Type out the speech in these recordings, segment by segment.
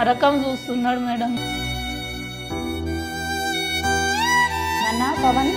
నరకం చూస్తున్నాడు మేడం నాన్న పవన్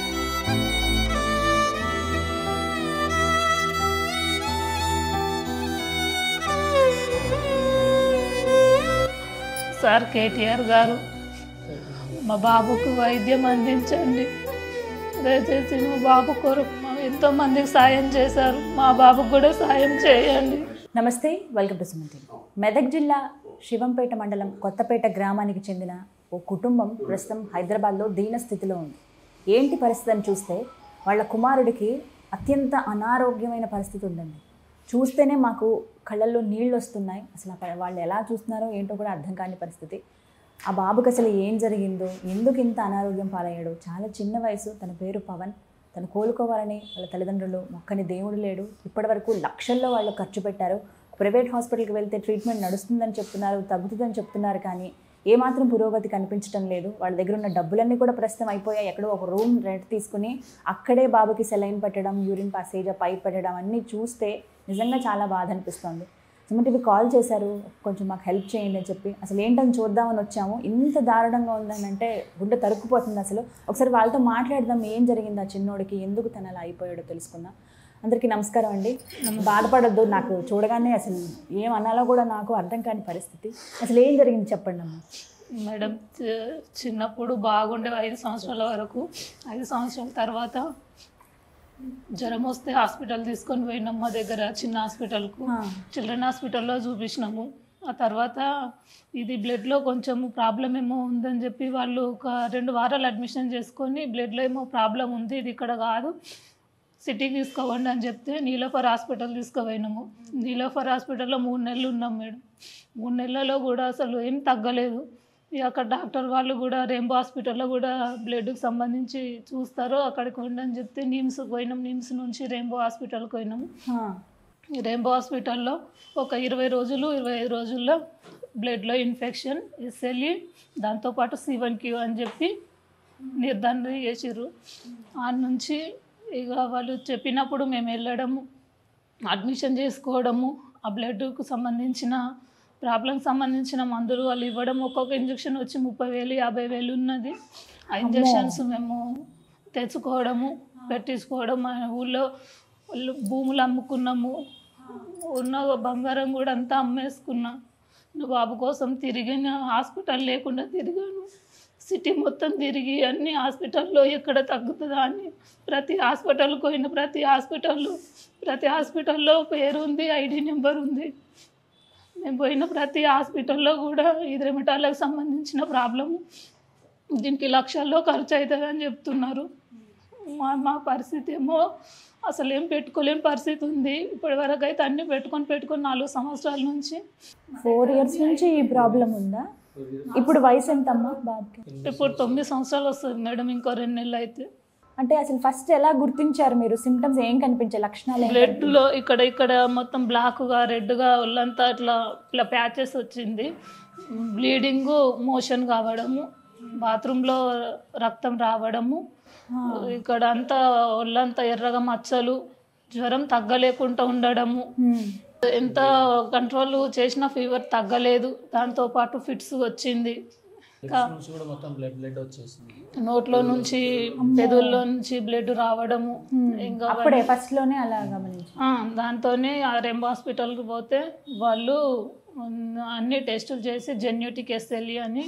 సార్ కేటీఆర్ గారు మా బాబుకు వైద్యం అందించండి దయచేసి మా బాబు కొరకు మా ఎంతో మందికి సాయం చేశారు మా బాబుకు కూడా సాయం చేయండి నమస్తే welcome to Suman TV Medak జిల్లా శివంపేట మండలం కొత్తపేట గ్రామానికి చెందిన ఓ కుటుంబం ప్రస్తుతం హైదరాబాద్లో దీన స్థితిలో ఉంది ఏంటి పరిస్థితి అని చూస్తే వాళ్ళ కుమారుడికి అత్యంత అనారోగ్యమైన పరిస్థితి ఉందండి చూస్తేనే మాకు కళ్ళల్లో నీళ్ళు వస్తున్నాయి అసలు ఆ ప- వాళ్ళు ఎలా చూస్తున్నారో ఏంటో కూడా అర్థం కాని పరిస్థితి ఆ బాబుకి అసలు ఏం జరిగిందో ఎందుకు ఇంత అనారోగ్యం పాలయ్యాడో చాలా చిన్న వయసు తన పేరు పవన్ తను కోలుకోవాలని వాళ్ళ తల్లిదండ్రులు మొక్కని దేవుడు లేడు ఇప్పటివరకు లక్షల్లో వాళ్ళు ఖర్చు పెట్టారు ప్రైవేట్ హాస్పిటల్కి వెళ్తే ట్రీట్మెంట్ నడుస్తుందని చెప్తున్నారు తగ్గుతుందని చెప్తున్నారు కానీ ఏమాత్రం పురోగతి కనిపించడం లేదు వాళ్ళ దగ్గర ఉన్న డబ్బులన్నీ కూడా ప్రస్తుతం అయిపోయాయి ఎక్కడో ఒక రూమ్ రెంట్ తీసుకుని అక్కడే బాబుకి సెలైన్ పెట్టడం యూరిన్ పాసేజ్ పైప్ పెట్టడం అన్నీ చూస్తే నిజంగా చాలా బాధ అనిపిస్తుంది సుమన్ టీవీ కాల్ చేశారు కొంచెం మాకు హెల్ప్ చేయండి అని చెప్పి అసలు ఏంటని చూద్దామని వచ్చాము ఇంత దారుణంగా ఉందని అంటే గుండె తరుక్కుపోతుంది అసలు ఒకసారి వాళ్ళతో మాట్లాడదాం ఏం జరిగింది ఆ చిన్నోడికి ఎందుకు తను అలా అయిపోయాడో తెలుసుకుందాం అందరికీ నమస్కారం అండి బాధపడద్దు నాకు చూడగానే అసలు ఏం అనాలో కూడా నాకు అర్థం కాని పరిస్థితి అసలు ఏం జరిగింది చెప్పండి అమ్మ మేడం చి- చిన్నప్పుడు బాగుండే ఐదు సంవత్సరాల వరకు ఐదు సంవత్సరాల తర్వాత జ్వరం వస్తే హాస్పిటల్ తీసుకొని పోయినాం మా దగ్గర చిన్న హాస్పిటల్కు ఆ, చిల్డ్రన్ హాస్పిటల్లో చూపించినాము ఆ తర్వాత ఇది బ్లడ్లో కొంచెం ప్రాబ్లం ఏమో ఉందని చెప్పి వాళ్ళు ఒక రెండు వారాలు అడ్మిషన్ చేసుకొని బ్లడ్లో ఏమో ప్రాబ్లం ఉంది ఇది ఇక్కడ కాదు సిటీకి తీసుకోవండి అని చెప్తే నీలోఫర్ హాస్పిటల్ తీసుకుపోయినాము నీలోఫర్ హాస్పిటల్లో మూడు నెలలు ఉన్నాం మేడం మూడు నెలలలో కూడా అసలు ఏం తగ్గలేదు ఇక అక్కడ డాక్టర్ వాళ్ళు కూడా రెయిన్బో హాస్పిటల్లో కూడా బ్లడ్కి సంబంధించి చూస్తారు అక్కడికి ఉండని చెప్తే నిమ్స్ పోయినాం నిమ్స్ నుంచి రెయిన్బో హాస్పిటల్కి పోయినాము ఆ, ఈ రెయిన్బో హాస్పిటల్లో ఒక ఇరవై రోజులు ఇరవై ఐదు రోజుల్లో బ్లడ్లో ఇన్ఫెక్షన్ ఎస్ఎల్ఈ దాంతోపాటు సివన్ క్యూ అని చెప్పి నిర్ధారణ చేసిర్రు ఆ నుంచి ఇక వాళ్ళు చెప్పినప్పుడు మేము వెళ్ళడము అడ్మిషన్ చేసుకోవడము ఆ బ్లడ్కు సంబంధించిన ప్రాబ్లంకి సంబంధించిన మందులు వాళ్ళు ఇవ్వడం ఒక్కొక్క ఇంజెక్షన్ వచ్చి ముప్పై వేలు యాభై వేలు ఉన్నది ఆ ఇంజెక్షన్స్ మేము తెచ్చుకోవడము పెట్టించుకోవడం మా ఊళ్ళో వాళ్ళు భూములు అమ్ముకున్నాము ఉన్న బంగారం కూడా అంతా అమ్మేసుకున్నా నువ్వు బాబు కోసం తిరిగిన హాస్పిటల్ లేకుండా తిరిగాను సిటీ మొత్తం తిరిగి అన్ని హాస్పిటల్లో ఎక్కడ తగ్గుతుందా అని ప్రతి హాస్పిటల్కి పోయిన ప్రతి హాస్పిటల్లో ప్రతి హాస్పిటల్లో పేరు ఉంది ఐడి నెంబర్ ఉంది మేము పోయిన ప్రతి హాస్పిటల్లో కూడా ఇద్రమిటాలకు సంబంధించిన ప్రాబ్లము దీనికి లక్షల్లో ఖర్చు అవుతుంది అని చెప్తున్నారు మా మా పరిస్థితి ఏమో అసలు ఏం పెట్టుకోలేని పరిస్థితి ఉంది ఇప్పటి వరకు అయితే అన్నీ పెట్టుకొని పెట్టుకొని నాలుగు సంవత్సరాల నుంచి ఫోర్ ఇయర్స్ నుంచి ఈ ప్రాబ్లం ఉందా ఇప్పుడు వయసు ఎంతమ్మా బాబుకి ఇప్పుడు తొమ్మిది సంవత్సరాలు వస్తుంది మేడం ఇంకో రెండు నెలలు అయితే అంటే అసలు ఫస్ట్ ఎలా గుర్తించారు మీరు సిమ్టమ్స్ ఏం కనిపించే లక్షణాలు ఏం బ్లడ్లో ఇక్కడ ఇక్కడ మొత్తం బ్లాక్గా రెడ్గా ఒళ్ళంతా ఇట్లా ఇట్లా ప్యాచెస్ వచ్చింది బ్లీడింగ్ మోషన్ కావడము బాత్రూంలో రక్తం రావడము ఆ, ఇక్కడ అంతా ఒళ్ళంతా ఎర్రగా మచ్చలు జ్వరం తగ్గలేకుండా ఉండడము హ్మ్. ఎంత కంట్రోల్ చేసిన ఫీవర్ తగ్గలేదు దాంతో పాటు ఫిట్స్ వచ్చింది ఇంకా నుంచి కూడా మొత్తం బ్లడ్ బ్లడ్ వచ్చేసింది నోట్లో నుంచి పెదుల్లో నుంచి బ్లడ్ రావడము హ్మ్. ఇంకా అప్పుడే ఫస్ట్ లోనే అలా గమనించి ఆ, దాంతోనే ఆ రెంబో హాస్పిటల్కి పోతే వాళ్ళు ఉమ్, అన్ని టెస్టులు చేసి జెన్యూటిక్ ఎస్ఎల్ఈ అని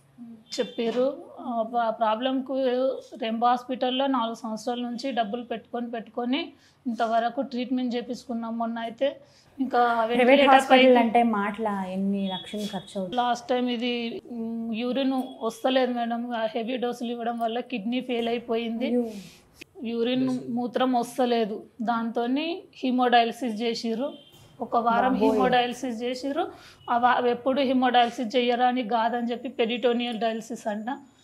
చెప్పారు ఆ ప్రాబ్లంకు రెంబో హాస్పిటల్లో నాలుగు సంవత్సరాల నుంచి డబ్బులు పెట్టుకొని పెట్టుకొని ఇంతవరకు ట్రీట్మెంట్ చేపించుకున్నాం మొన్న అయితే ఇంకా ప్రైవేట్ ventilator హాస్పిటల్ పైకి- అంటే మాటల ఎన్ని లక్షలు ఖర్చు అవుతుంది లాస్ట్ టైం ఇది యూరిన్ వస్తలేదు మేడం హెవీ డోసులు ఇవ్వడం వల్ల కిడ్నీ ఫెయిల్ అయిపోయింది అయ్యో. యూరిన్ మూత్రం వస్తలేదు దాంతో హిమోడయాలసిస్ చేసిర్రు ఒక వారం హిమోడయాలసిస్ చేసిర్రు ఆ వా- ఎప్పుడు హిమోడయాలసిస్ చెయ్యరా అని కాదని చెప్పి పెరిటోనియల్ డయాలసిస్ అంట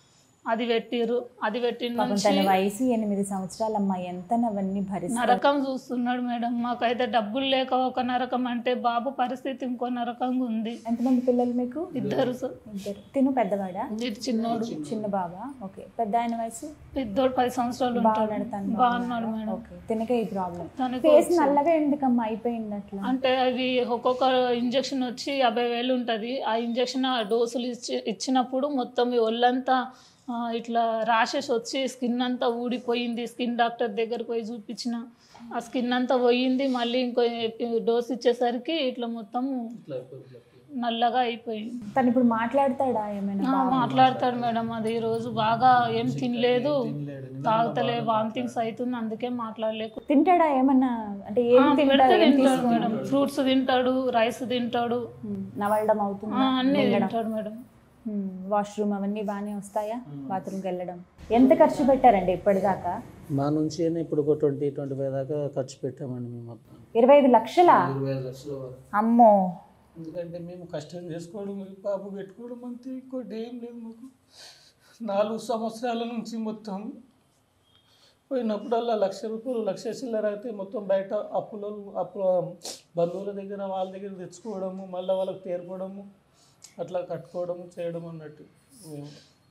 అది పెట్టిర్రు అది పెట్టిన పాపం నుంచి తన వయసు ఎనిమిది సంవత్సరాల అమ్మాయి ఎంత అవన్నీ భరిస్తారు నరకం చూస్తున్నాడు మేడం మాకైతే డబ్బులు లేక ఒక నరకం అంటే బాబు పరిస్థితి ఇంకో నరకంగా ఉంది ఎంతమంది పిల్లలు మీకు ఇద్దరు స- ఇద్దరు తిను పెద్దవాడా ఇది చిన్నోడు చిన్న బాబా ఓకే పెద్ద ఆయన వయసు పెద్దోడు పది సంవత్సరాలు ఉంటాడు బాగున్నాడు తను బాగున్నాడు మేడం ఓకే తినకే ఈ ప్రాబ్లం తనకు ఫేస్ నల్లగా ఎందుకమ్మా అయిపోయింది అట్లా అంటే అవి ఒక్కొక్క ఇంజెక్షన్ వచ్చి యాభై వేలు ఉంటుంది ఆ ఇంజెక్షన్ ఆ డోసులు ఇచ్చి ఇచ్చినప్పుడు మొత్తం ఈ ఒళ్ళంతా ఆ, ఇట్లా ర్యాషెస్ వచ్చి స్కిన్ అంతా ఊడిపోయింది స్కిన్ డాక్టర్ దగ్గరికి పోయి చూపించిన ఆ స్కిన్ అంతా పోయింది మళ్ళీ ఇంకో డోస్ ఇచ్చేసరికి ఇట్లా మొత్తం ఇట్లా అయిపోయింది, ఇట్లా అయిపోయింది. నల్లగా అయిపోయింది తను ఇప్పుడు మాట్లాడతాడా ఏమైనా ఆ, మాట్లాడతాడు మేడం అది ఈ రోజు బాగా ఏం తినలేదు తినలేడు. నిన్న తాగుతలే వామిటింగ్స్ అవుతుంది అందుకే మాట్లాడలేకు తింటాడా ఏమన్నా అంటే ఏం ఆ, తింటాడు పెడితే ఏం తింటాడు తీసుకుంటాడు మేడం ఫ్రూట్స్ తింటాడు రైస్ తింటాడు నవలడం ఆ, అవుతుందా అన్నీ తింటాడు మేడం వాష్రూమ్ అవన్నీ బాగానే వస్తాయా బాత్రూమ్కి వెళ్ళడం ఎంత ఖర్చు పెట్టారండి ఇప్పటిదాకా మా నుంచి అయినా ఇప్పుడు ఒక ట్వంటీ ట్వంటీ ఫైవ్ దాకా ఖర్చు పెట్టామండి మేము మొత్తం ఇరవై ఐదు లక్షలా ఇరవై ఐదు లక్షల వరకు అమ్మో ఎందుకంటే మేము కష్టం చేసుకోవడం ఈ పాప పెట్టుకోవడం అంతే ఇంకోటి ఏం లేదు మాకు నాలుగు సంవత్సరాల నుంచి మొత్తం పోయినప్పుడల్లా లక్ష రూపాయలు లక్ష చిల్లర అయితే మొత్తం బయట అప్పుల అప్పుల బంధువుల దగ్గర వాళ్ళ దగ్గర తెచ్చుకోవడము మళ్ళీ వాళ్ళకి తేరుకోవడము అట్లా కట్టుకోవడము చేయడం అన్నట్టు మేము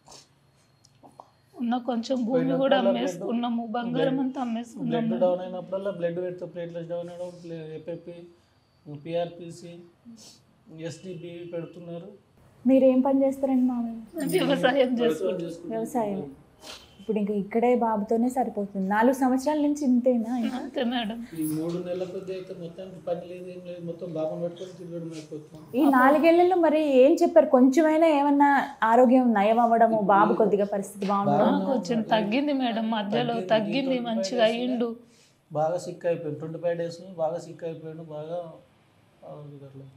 ఉన్న కొంచెం భూమి కూడా అమ్మేసుకున్నాము బంగారం అంతా అమ్మేసుకున్నాము బ్లడ్ డౌన్ అయినప్పుడల్లా బ్లడ్ పెడితే ప్లేట్లెస్ డౌన్ అవ్వడం ఏపీపీ పిఆర్పిసి ఎస్డిబి పెడుతున్నారు మీరు ఏం పని చేస్తారండి మామయ్య వ్యవసాయం చేసుకుంటాం వ్యవసాయం ఇప్పుడు ఇంకా ఇక్కడే బాబుతోనే సరిపోతుంది నాలుగు సంవత్సరాల నుంచి ఇంతేనా అంతే మేడం ఈ మూడు నెలల కొద్ది అయితే మొత్తానికి పని లేదు ఏం లేదు మొత్తం బాబుని పెట్టుకొని తిరగడం అయిపోతాం ఈ నాలుగేళ్లలో మరి ఏం చెప్పారు కొంచెమైనా ఏమన్నా ఆరోగ్యం నయం అవ్వడము బాబు కొద్దిగా పరిస్థితి బాగుండడం ఆ, కొంచెం తగ్గింది మేడం మధ్యలో తగ్గింది మంచిగా అయ్యిండు బాగా సిక్ అయిపోయాడు ట్వంటీ ఫైవ్ డేస్ బాగా సిక్ అయిపోయాడు బాగా ఆ, అట్లా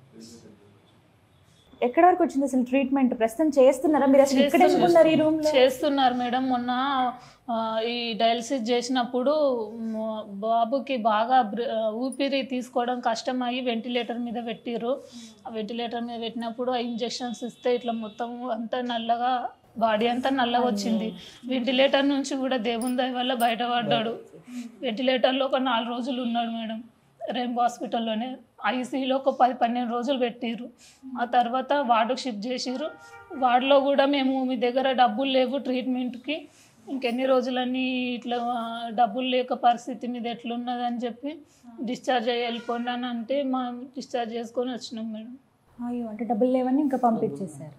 ఎక్కడి వరకు వచ్చింది అసలు ట్రీట్మెంట్ ప్రస్తుతం చేస్తున్నారా మీరు అసలు ఇక్కడ ఎందుకున్నారు ఈ రూమ్ లో చేస్తున్నారు మేడం మొన్న ఆ, ఈ డయాలసిస్ చేసినప్పుడు మ- బాబుకి బాగా బ్ర- ఊపిరి తీసుకోవడం కష్టం అయ్యి వెంటిలేటర్ మీద పెట్టిర్రు ఆ వెంటిలేటర్ మీద పెట్టినప్పుడు ఆ ఇంజెక్షన్స్ ఇస్తే ఇట్లా మొత్తం అంతా నల్లగా బాడీ అంతా నల్లగా వచ్చింది వెంటిలేటర్ నుంచి కూడా దేవుని దయ వల్ల బయటపడ్డాడు వెంటిలేటర్లో ఒక నాలుగు రోజులు ఉన్నాడు మేడం రెయిన్బో హాస్పిటల్లోనే ఐసీయూలో ఒక పది పన్నెండు రోజులు పెట్టిర్రు ఆ తర్వాత వార్డుకు షిఫ్ట్ చేసిర్రు వార్డులో కూడా మేము మీ దగ్గర డబ్బులు లేవు ట్రీట్మెంట్కి ఇంకెన్ని రోజులని ఇట్లా ఆ, డబ్బులు లేక పరిస్థితి మీద ఎట్లున్నదని చెప్పి డిశ్చార్జ్ అయ్యి వెళ్ళిపోండి అని అంటే మా డిశ్చార్జ్ చేసుకొని వచ్చినాం మేడం అయ్యో అంటే డబ్బులు లేవని ఇంకా పంపించేశారు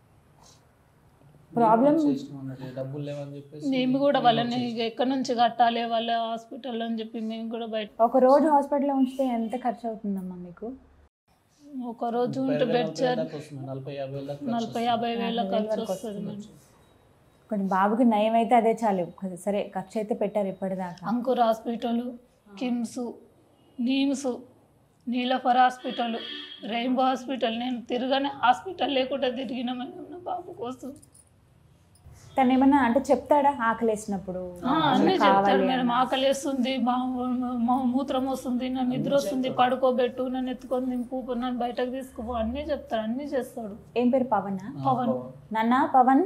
ప్రాబ్లం చేసినాం అన్నట్టు డబ్బులు లేవని చెప్పేసి మేము కూడా వాళ్ళని ఎక్కడి నుంచి కట్టాలి వాళ్ళ హాస్పిటల్ అని చెప్పి మేము కూడా బయట ఒక రోజు హాస్పిటల్లో ఉంచితే ఎంత ఖర్చు అవుతుందమ్మా మీకు ఒక రోజు ఉంటే బెడ్ నలభై చార్జ్ దాకా వస్తుంది నలభై యాభై వేల దాకా నలభై యాభై వేల ఖర్చు వస్తుంది మేడం కొంచెం బాబుకి నయం అయితే అదే చాలు సరే ఖర్చు అయితే పెట్టారు ఇప్పటిదాకా Ankur hospital KIMS NIMS Niloufer hospital rainbow hospital నేను తిరగని హాస్పిటల్ లేకుండా తిరిగిన మేడం నా బాబు కోసం తను ఏమన్నా అంటే చెప్తాడా ఆకలేసినప్పుడు ఆ, అన్నీ చెప్తాడు మేడం ఆకలి వేస్తుంది మా మా- మూత్రం వస్తుంది నా నిద్ర వస్తుంది పడుకోబెట్టు నన్ను ఎత్తుకొని దింపు నన్ను బయటకు తీసుకుపో అన్నీ చెప్తాడు అన్నీ చేస్తాడు ఏం పేరు పవనా పవన్ నాన్న పవన్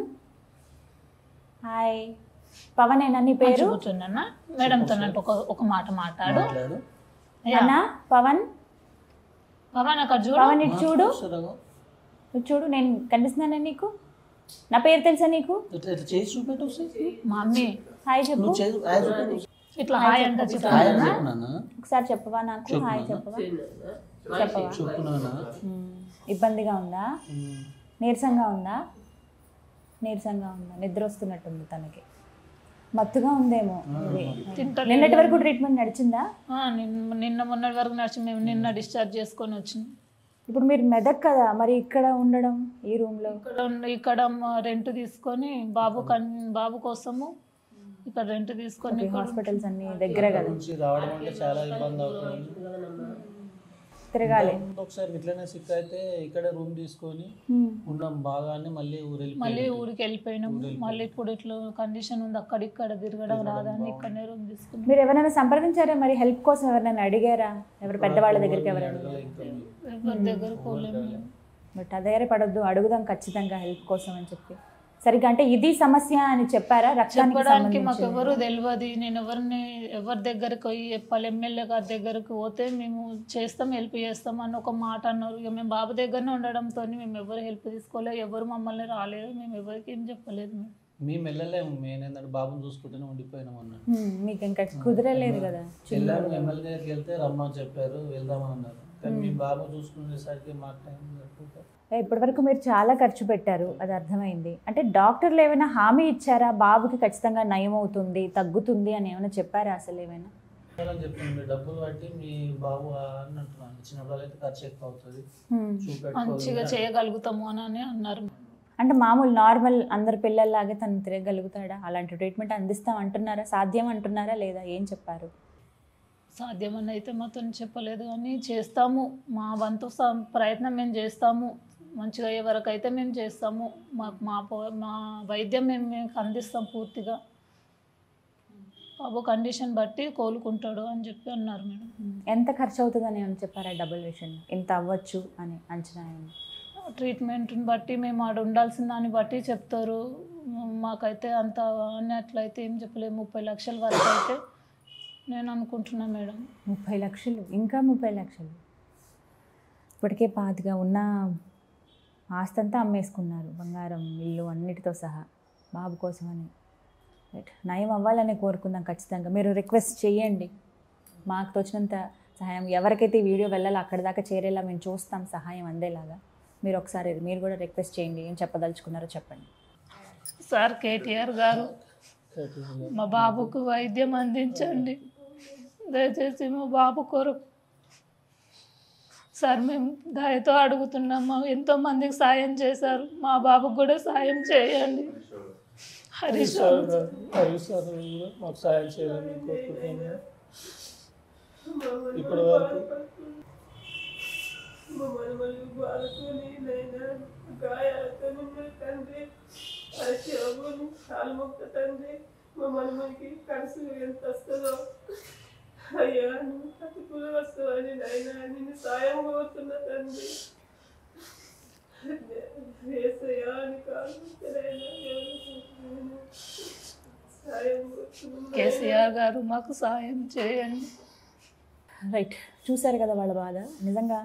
హాయ్ పవన్ ఏనా నీ పేరు కూర్చున్నా మేడంతో నాకు ఒక ఒక మాట మాట్లాడు మాట్లాడు నాన్న పవన్ పవన్ అక్కడ చూడు పవన్ ఇటు చూడు చూడగా ఇటు చూడు నేను కనిపిస్తున్నానా నీకు నా పేరు తెలుసా నీకు ఇట్లా ఇట్లా చేసి చూపెట్టు ఒకసారి. మా మమ్మీ హాయ్ చెప్పు నువ్వు చేసి హాయ్ చూపెట్టు ఇట్లా హాయ్ అంటే చెప్పు. హాయ్ అని చెప్పు నాన్న ఒకసారి చెప్పవా నాకు హాయ్ చెప్పవా చెప్పవా చెప్పు నాన్న మ్మ్. ఇబ్బందిగా ఉందా ఉమ్. నీరసంగా ఉందా నీరసంగా ఉందా నిద్ర వస్తున్నట్టుంది తనకి మత్తుగా ఉందేమో ఇది. తింటలేదు. నిన్నటి వరకు ట్రీట్మెంట్ నడిచిందా ఆ, నిన్న నిన్న మొన్నటి వరకు నడిచి మేము నిన్న డిశ్చార్జ్ చేసుకొని వచ్చినాం ఇప్పుడు మీరు మెదక్ కదా మరి ఇక్కడ ఉండడం ఈ రూమ్లో ఇక్కడ ఉన్న- ఇక్కడ రెంట్ తీసుకొని బాబు కన్ బాబు కోసము ఇక్కడ రెంట్ తీసుకొని ఇక్కడ హాస్పిటల్స్ అన్ని దగ్గరే కదా నుంచి రావడం అంటే చాలా ఇబ్బంది అవుతుంది తిరగాలి ముందు ఒకసారి ఇట్లనే సిక్ అయితే ఇక్కడే రూమ్ తీసుకొని మ్మ్. ఉన్నాం బాగానే మళ్ళీ ఊరు వెళ్ళిపోయాం మళ్ళీ ఊరికి వెళ్ళిపోయినాం మళ్ళీ ఇప్పుడు ఇట్లా కండిషన్ ఉంది అక్కడ ఇక్కడ తిరగడం రాదని ఇక్కడనే రూమ్ తీసుకున్నాం మీరు ఎవరైనా సంప్రదించారా మరి హెల్ప్ కోసం ఎవరైనా అడిగారా ఎవరు పెద్దవాళ్ళ దగ్గరికి ఎవరైనా ఎవరి దగ్గర పోలేము బట్ అదే పడొద్దు అడుగుదాం ఖచ్చితంగా హెల్ప్ కోసం అని చెప్పి సరిగ్గా అంటే ఇది సమస్య అని చెప్పారా రక్తానికి చెప్పడానికి మాకు సంబంధించి ఎవరు తెలియదు నేను ఎవరిని ఎవరి దగ్గరకు పోయి చెప్పాలి ఎమ్మెల్యే గారి దగ్గరకు పోతే మేము చేస్తాం హెల్ప్ చేస్తాం అని ఒక మాట అన్నారు ఇక మేము బాబు దగ్గరనే ఉండడంతో మేము ఎవరు హెల్ప్ తీసుకోలేదు ఎవరు మమ్మల్ని రాలేదు మేము ఎవరికి ఏం చెప్పలేదు మేము మేము వెళ్ళలేము మేము ఏంటంటే బాబుని చూసుకుంటూనే ఉండిపోయినాం అన్నాడు హ్మ్, మీకు ఇంకా కుదరలేదు కదా వెళ్ళాము ఎమ్మెల్యే దగ్గరికి వెళ్తే రమ్మని చెప్పారు వెళ్దామని అన్నారు కానీ మీ బాబు చూసుకునేసరికి మాకు టైం సరిపోక ఇప్పటివరకు మీరు చాలా ఖర్చు పెట్టారు అది అర్థమైంది అంటే డాక్టర్లు ఏమైనా హామీ ఇచ్చారా బాబుకి ఖచ్చితంగా నయం అవుతుంది తగ్గుతుంది అని ఏమైనా చెప్పారా అసలు ఏమైనా అని చెప్పింది డబ్బులు బట్టి మీ బాబు అని అంటున్నాను చిన్నప్పుడు అయితే ఖర్చు ఎక్కువ అవుతుంది హ్మ్. మంచిగా చూపెట్టుకోవాలి చేయగలుగుతాము అని అని అన్నారు అంటే మామూలు నార్మల్ అందరు పిల్లల్లాగే తను తిరగలుగుతాడా అలాంటి ట్రీట్మెంట్ అందిస్తాం అంటున్నారా సాధ్యం అంటున్నారా లేదా ఏం చెప్పారు సాధ్యమని అయితే మాతో చెప్పలేదు కానీ చేస్తాము మా వంతు స- ప్రయత్నం మేము చేస్తాము మంచిగా అయ్యే వరకు అయితే మేము చేస్తాము మాకు మా పో- మా వైద్యం మేము మీకు అందిస్తాం పూర్తిగా బాబు కండిషన్ బట్టి కోలుకుంటాడు అని చెప్పి అన్నారు మేడం ఎంత ఖర్చు అవుతుందని ఏమైనా చెప్పారా డబుల్ విషన్ ఇంత అవ్వచ్చు అని అంచనా ఏమైనా ట్రీట్మెంట్ని బట్టి మేము ఆడ ఉండాల్సిన దాన్ని బట్టి చెప్తారు మాకైతే అంత అన్నట్లయితే ఏం చెప్పలేదు ముప్పై లక్షల వరకు అయితే నేను అనుకుంటున్నా మేడం ముప్పై లక్షలు ఇంకా ముప్పై లక్షలు ఇప్పటికే పాతిగా ఉన్న ఆస్తంతా అమ్మేసుకున్నారు బంగారం ఇల్లు అన్నిటితో సహా బాబు కోసమని రైట్ నయం అవ్వాలని కోరుకుందాం ఖచ్చితంగా మీరు రిక్వెస్ట్ చేయండి మాకు తోచినంత సహాయం ఎవరికైతే ఈ వీడియో వెళ్ళాలో అక్కడి దాకా చేరేలా మేము చూస్తాం సహాయం అందేలాగా మీరు ఒకసారి మీరు కూడా రిక్వెస్ట్ చేయండి ఏం చెప్పదలుచుకున్నారో చెప్పండి సార్ కేటీఆర్ గారు మా బాబుకు వైద్యం అందించండి దయచేసి మా బాబు కొరకు సార్ మేము దయతో అడుగుతున్నాము ఎంతో మందికి సాయం చేశారు మా బాబుకు కూడా సాయం చేయండి హరీష్ రావు హరీష్ సార్ కూడా మాకు సాయం చేయాలని కోరుకుంటున్నాను ఇప్పటి వరకు మమ్మల్ని బాధతోని నైనా గాయాలతో తండ్రి పరిచయని కాలు మొక్క తండ్రి మా మనమనికి కడుసు ఎంత వస్తుందో అయ్యా నువ్వు ప్రతికూల వస్తువని నైనా నిన్ను సాయం కోరుతున్న తండ్రి వేసయ్యా అని కాదు సాయం కోరుతున్నా కేసీఆర్ గారు మాకు సాయం చేయండి రైట్ చూశారు కదా వాళ్ళ బాధ నిజంగా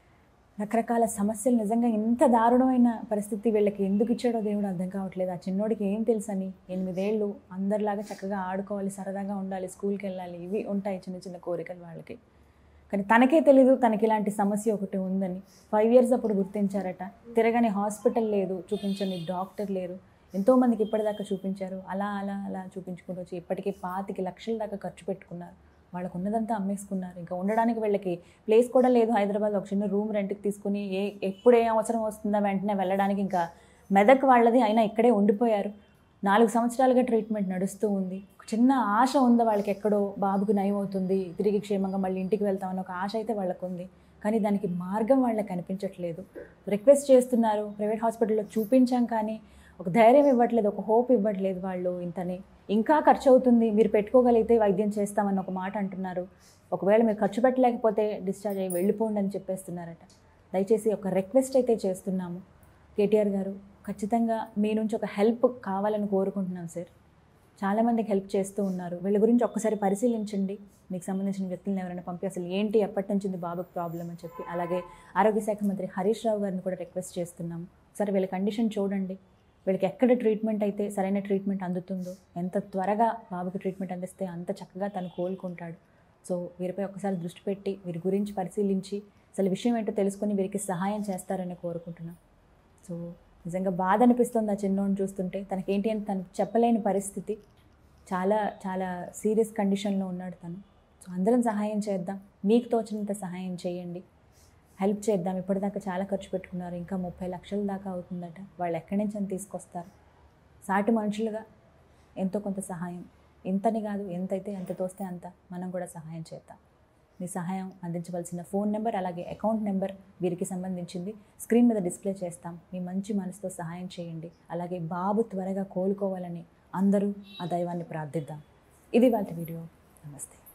రకరకాల సమస్యలు నిజంగా ఇంత దారుణమైన పరిస్థితి వీళ్ళకి ఎందుకు ఇచ్చాడో దేవుడు అర్థం కావట్లేదు ఆ చిన్నోడికి ఏం తెలుసని ఎనిమిదేళ్ళు అందరిలాగా చక్కగా ఆడుకోవాలి సరదాగా ఉండాలి స్కూల్కి వెళ్ళాలి ఇవి ఉంటాయి చిన్న చిన్న కోరికలు వాళ్ళకి కానీ తనకే తెలీదు తనకి ఇలాంటి సమస్య ఒకటి ఉందని ఫైవ్ ఇయర్స్ అప్పుడు గుర్తించారట తిరగని హాస్పిటల్ లేదు చూపించని డాక్టర్ లేరు ఎంతోమందికి ఇప్పటిదాకా చూపించారు అలా అలా అలా చూపించుకుంటూ వచ్చి ఇప్పటికీ పాతికి లక్షల దాకా ఖర్చు పెట్టుకున్నారు వాళ్ళకు ఉన్నదంతా అమ్మేసుకున్నారు ఇంకా ఉండడానికి వీళ్ళకి ప్లేస్ కూడా లేదు హైదరాబాద్ ఒక చిన్న రూమ్ రెంట్కి తీసుకుని ఏ ఎప్పుడు ఏ అవసరం వస్తుందా వెంటనే వెళ్ళడానికి ఇంకా మెదక్ వాళ్ళది అయినా ఇక్కడే ఉండిపోయారు నాలుగు సంవత్సరాలుగా ట్రీట్మెంట్ నడుస్తూ ఉంది ఒక చిన్న ఆశ ఉంది వాళ్ళకి ఎక్కడో బాబుకి నయం అవుతుంది తిరిగి క్షేమంగా మళ్ళీ ఇంటికి వెళ్తామని ఒక ఆశ అయితే వాళ్ళకు ఉంది కానీ దానికి మార్గం వాళ్ళకి కనిపించట్లేదు రిక్వెస్ట్ చేస్తున్నారు ప్రైవేట్ హాస్పిటల్లో చూపించాం కానీ ఒక ధైర్యం ఇవ్వట్లేదు ఒక హోప్ ఇవ్వట్లేదు వాళ్ళు ఇంతని ఇంకా ఖర్చు అవుతుంది మీరు పెట్టుకోగలిగితే వైద్యం చేస్తామని ఒక మాట అంటున్నారు ఒకవేళ మీరు ఖర్చు పెట్టలేకపోతే డిశ్చార్జ్ అయ్యి వెళ్ళిపోండి అని చెప్పేస్తున్నారట దయచేసి ఒక రిక్వెస్ట్ అయితే చేస్తున్నాము కేటీఆర్ గారు ఖచ్చితంగా మీ నుంచి ఒక హెల్ప్ కావాలని కోరుకుంటున్నాం సార్ చాలామందికి హెల్ప్ చేస్తూ ఉన్నారు వీళ్ళ గురించి ఒక్కసారి పరిశీలించండి మీకు సంబంధించిన వ్యక్తులను ఎవరైనా పంపి అసలు ఏంటి ఎప్పటి నుంచి ఉంది బాబుకి ప్రాబ్లం అని చెప్పి అలాగే ఆరోగ్య శాఖ మంత్రి హరీష్ రావు గారిని కూడా రిక్వెస్ట్ చేస్తున్నాం ఒకసారి వీళ్ళ కండిషన్ చూడండి వీళ్ళకి ఎక్కడ ట్రీట్మెంట్ అయితే సరైన ట్రీట్మెంట్ అందుతుందో ఎంత త్వరగా బాబుకి ట్రీట్మెంట్ అందిస్తే అంత చక్కగా తను కోలుకుంటాడు సో వీరిపై ఒకసారి దృష్టి పెట్టి వీరి గురించి పరిశీలించి అసలు విషయం ఏంటో తెలుసుకొని వీరికి సహాయం చేస్తారని కోరుకుంటున్నాం సో నిజంగా బాధ అనిపిస్తుంది ఆ చిన్నోడిని చూస్తుంటే తనకి ఏంటి అని తను చెప్పలేని పరిస్థితి చాలా చాలా సీరియస్ కండిషన్లో ఉన్నాడు తను సో అందరం సహాయం చేద్దాం మీకు తోచినంత సహాయం చేయండి హెల్ప్ చేద్దాం ఇప్పటిదాకా చాలా ఖర్చు పెట్టుకున్నారు ఇంకా ముప్పై లక్షల దాకా అవుతుందట వాళ్ళు ఎక్కడి నుంచి అని తీసుకొస్తారు సాటి మనుషులుగా ఎంతో కొంత సహాయం ఇంతని కాదు ఎంతైతే ఎంత తోస్తే అంత మనం కూడా సహాయం చేద్దాం మీ సహాయం అందించవలసిన ఫోన్ నెంబర్ అలాగే అకౌంట్ నెంబర్ వీరికి సంబంధించింది స్క్రీన్ మీద డిస్ప్లే చేస్తాం మీ మంచి మనసుతో సహాయం చేయండి అలాగే బాబు త్వరగా కోలుకోవాలని అందరూ ఆ దైవాన్ని ప్రార్థిద్దాం ఇది వాళ్ళ వీడియో నమస్తే